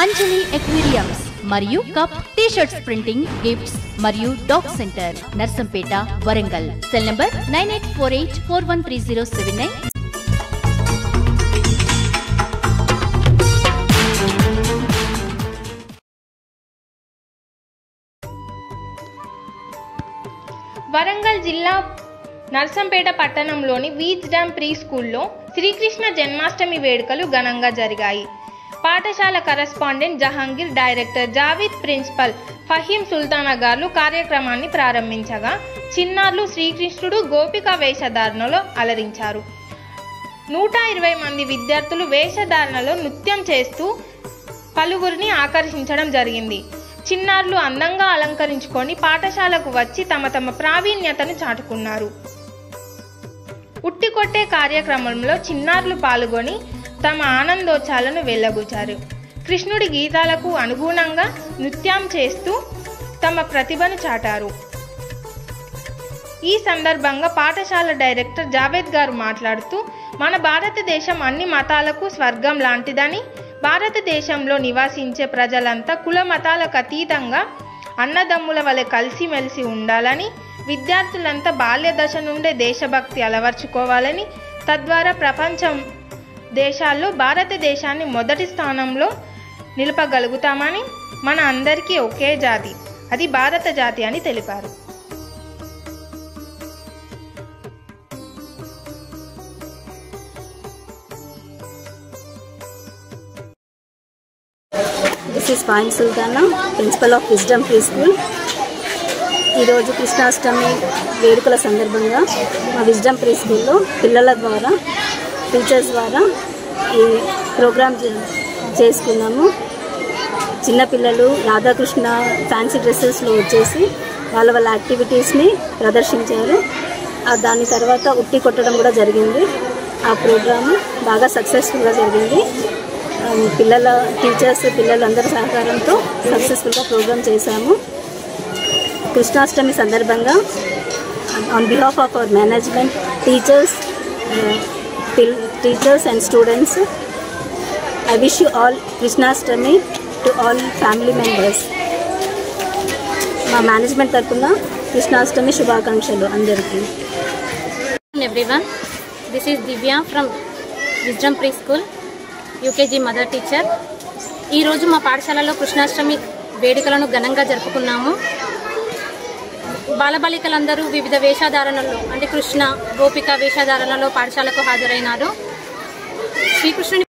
అంజలి aquariums మరియు cup T-shirts printing gifts మరియు dog centre Narsampet Warangal cell number nine eight four eight four one three zero seven nine Warangal జిల్లా నర్సంపేట పట్టణంలోని వీజ్ dam pre స్కూల్లో శ్రీకృష్ణ జన్మాష్టమి వేడుకలు ఘనంగా జరిగాయి పాఠశాల correspondent Jahangir director Javeed principal Faheem Sultana గారు కార్యక్రమాన్ని ప్రారంభించగా చిన్నారులు శ్రీకృష్ణుడు గోపిక వేషధారణలో అలరించారు నూట ఇరవై మంది విద్యార్థులు వేషధారణలో నృత్యం చేస్తూ పలువురిని ఆకర్షించడం జరిగింది చిన్నారులు అందంగా అలంకరించుకొని పాఠశాలకు వచ్చి తమ తమ ప్రావీణ్యతను చాటుకున్నారు ఉట్టి కొట్టే కార్యక్రమంలో చిన్నారులు పాల్గొని తమ ఆనందోత్సాలను వెళ్ళబుచ్చారు కృష్ణుడి గీతాలకు అనుగుణంగా నృత్యం చేస్తూ తమ ప్రతిభను చాటారు ఈ సందర్భంగా పాఠశాల డైరెక్టర్ జావేద్ గారు మాట్లాడుతూ మన భారతదేశం అన్ని మతాలకు స్వర్గం లాంటిదని భారతదేశంలో నివసించే ప్రజలంతా కుల మతాలకు అతీతంగా అన్నదమ్ముల వలె కలిసిమెలిసి ఉండాలని విద్యార్థులంతా బాల్య దశ నుండే దేశభక్తి అలవర్చుకోవాలని తద్వారా ప్రపంచం దేశాల్లో భారతదేశాన్ని మొదటి స్థానంలో నిలపగలుగుతామని మన అందరికీ ఒకే జాతి అది భారత జాతి అని తెలిపారు this is Faheem Sultana principal of Wisdom pre school ఈరోజు కృష్ణాష్టమి వేడుకల సందర్భంగా మా విజ్డమ్ ప్రీ స్కూల్లో పిల్లల ద్వారా టీచర్స్ ద్వారా ఈ ప్రోగ్రామ్ చే- చేసుకున్నాము చిన్నపిల్లలు రాధాకృష్ణ ఫ్యాన్సీ డ్రెస్సెస్లో వచ్చేసి వాళ్ళ వాళ్ళ యాక్టివిటీస్ని ప్రదర్శించారు ఆ దాని తర్వాత ఉట్టి కొట్టడం కూడా జరిగింది ఆ ప్రోగ్రామ్ బాగా సక్సెస్ఫుల్గా జరిగింది ఆ, పిల్లల టీచర్స్ పిల్లలందరి సహకారంతో సక్సెస్ఫుల్గా ప్రోగ్రామ్ చేశాము కృష్ణాష్టమి సందర్భంగా on behalf of our management teachers teachers and students I wish you all Krishnashtami to all family members మా మేనేజ్మెంట్ తరఫున కృష్ణాష్టమి శుభాకాంక్షలు అందరికీ everyone. This is Divya from Wisdom Preschool, UKG mother teacher ఈరోజు మా పాఠశాలలో కృష్ణాష్టమి వేడుకలను ఘనంగా జరుపుకున్నాము బాలబాలికలందరూ వివిధ వేషధారణలో అంటే కృష్ణ గోపిక వేషధారణలో పాఠశాలకు హాజరైనారు శ్రీకృష్ణుని